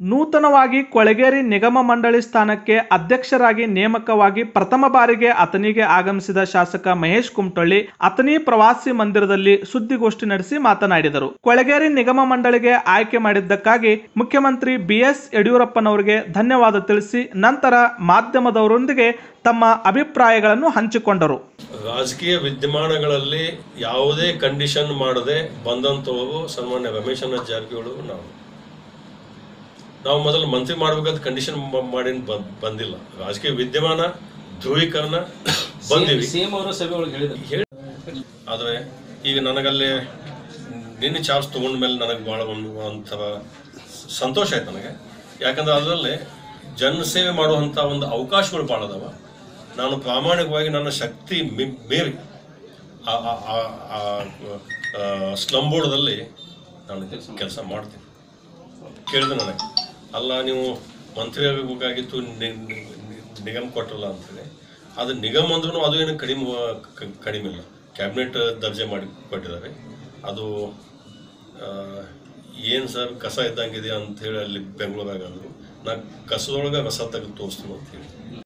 ನೂತನವಾಗಿ ಕೊಳಗೇರಿ ನಿಗಮ ಮಂಡಳಿ ಸ್ಥಾನಕ್ಕೆ ಅಧ್ಯಕ್ಷರಾಗಿ ನೇಮಕವಾಗಿ ಪ್ರಥಮ ಬಾರಿಗೆ ಅತನಿಗೆ ಆಗಮಿಸಿದ ಶಾಸಕ ಮಹೇಶ್ ಕುಮಟಳ್ಳಿ ಅತನಿ ಪ್ರವಾಸಿ ಮಂದಿರದಲ್ಲಿ ಸುದ್ದಿಗೋಷ್ಠಿ ನಡೆಸಿ ಮಾತನಾಡಿದರು ಕೊಳಗೇರಿ ನಿಗಮ ಮಂಡಳಿಗೆ ಆಯ್ಕೆ ಮಾಡಿದ್ದಕ್ಕಾಗಿ ಮುಖ್ಯಮಂತ್ರಿ ಬಿಎಸ್ ಯಡಿಯೂರಪ್ಪನವರಿಗೆ ಧನ್ಯವಾದ ತಿಳಿಸಿ ನಂತರ ಮಾಧ್ಯಮದವರೊಂದಿಗೆ ತಮ್ಮ ಅಭಿಪ್ರಾಯಗಳನ್ನು ಹಂಚಿಕೊಂಡರು ರಾಜಕೀಯ ವಿದ್ಯಮಾನಗಳಲ್ಲಿ ಯಾವುದೇ ಕಂಡೀಷನ್ ಮಾಡದೆ ಬಂದಂಥವು ಸನ್ಮಾನ್ಯ ರಮೇಶಣ್ಣ ಜಾರಕಿಹೊಳಿ ನಾವು ನಾವು ಮೊದಲು ಮಂತ್ರಿ ಮಾಡ್ಬೇಕಾದ ಕಂಡೀಷನ್ ಮಾಡಿ ಬಂದ್- ಬಂದಿಲ್ಲ ರಾಜಕೀಯ ವಿದ್ಯಮಾನ ಧ್ರುವೀಕರಣ ಬಂದಿವಿ ಸಿಎಂ ಅವರು ಸಭೆ ಒಳಗೆ ಹೇಳಿದ್ರು ಹೇಳಿ ಆದರೆ ಈಗ ನನಗಲ್ಲಿ ನಿನ್ನೆ ಚಾರ್ಜ್ ತೊಗೊಂಡ ಮೇಲೆ ನನಗೆ ಭಾಳ ಒಂದು ಒಂಥರ ಸಂತೋಷ ಆಯ್ತು ನನಗೆ ಯಾಕಂದ್ರೆ ಅದರಲ್ಲಿ ಜನಸೇವೆ ಮಾಡುವಂಥ ಒಂದು ಅವಕಾಶಗಳು ಭಾಳ ಅದಾವ ನಾನು ಪ್ರಾಮಾಣಿಕವಾಗಿ ನನ್ನ ಶಕ್ತಿ ಮಿ- ಮೀರಿ ಸ್ಲಮ್ ಬೋರ್ಡ್ದಲ್ಲಿ ನಾನು ಕೆಲಸ ಮಾಡ್ತೀನಿ ಕೇಳಿದೆ ನನಗೆ ಅಲ್ಲ ನೀವು ಮಂತ್ರಿ ಆಗಬೇಕಾಗಿತ್ತು ನಿ- ನಿ- ನಿಗಮ ಕೊಟ್ಟಲ್ಲ ಅಂತೇಳಿ ಅದು ನಿಗಮ ಅಂದ್ರೂ ಅದು ಏನು ಕಡಿಮೆ ಕ- ಕಡಿಮೆ ಇಲ್ಲ ಕ್ಯಾಬಿನೆಟ್ ದರ್ಜೆ ಮಾಡಿ ಕೊಟ್ಟಿದ್ದಾರೆ ಅದು ಏನು ಸರ್ ಕಸ ಇದ್ದಂಗಿದೆ ಅಂತ ಹೇಳಿ ಅಲ್ಲಿ ಬೆಂಗಳೂರಾಗ ಅಂದರು ನಾ ಕಸದೊಳಗೆ ರಸ ತೆಗೆದು ತೋರಿಸ್ತೀನಿ ಅಂತ ಹೇಳಿ